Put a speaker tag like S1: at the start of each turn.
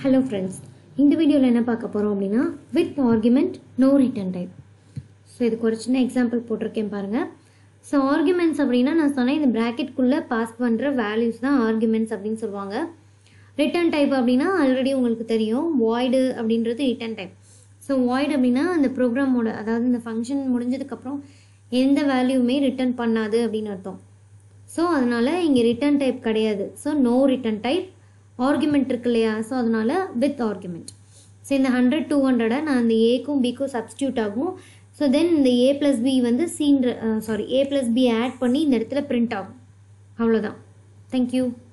S1: hello friends இந்த வீடியோவில் என்ன பார்க்க போகிறோம் அப்படின்னா with argument no return type so இதுக்கு ஒரு சின்ன எக்ஸாம்பிள் போட்டிருக்கேன் பாருங்கள் ஸோ ஆர்குமெண்ட்ஸ் அப்படின்னா நான் சொன்னேன் இந்த ப்ராக்கெட்குள்ளே பாஸ் பண்ணுற வேல்யூஸ் தான் ஆர்குமெண்ட்ஸ் அப்படின்னு சொல்லுவாங்க ரிட்டன் டைப் அப்படின்னா ஆல்ரெடி உங்களுக்கு தெரியும் வாய்டு அப்படின்றது ரிட்டன் டைப் ஸோ வாய்டு அப்படின்னா அந்த ப்ரோக்ராமோட அதாவது இந்த ஃபங்க்ஷன் முடிஞ்சதுக்கப்புறம் எந்த வேல்யூமே ரிட்டர்ன் பண்ணாது அப்படின்னு அர்த்தம் ஸோ அதனால் இங்கே ரிட்டன் டைப் கிடையாது so no return type argument இருக்கு இல்லையா ஸோ அதனால் வித் ஆர்குமெண்ட் ஸோ இந்த ஹண்ட்ரட் டூ ஹண்ட்ரடை நான் இந்த ஏக்கும் பிக்கும் சப்ஸ்டியூட் ஆகும் ஸோ தென் இந்த ஏ ப்ளஸ் பி வந்து சீன்ற sorry A plus B add பண்ணி இந்த இடத்துல பிரிண்ட் ஆகும் அவ்வளோதான் தேங்க்யூ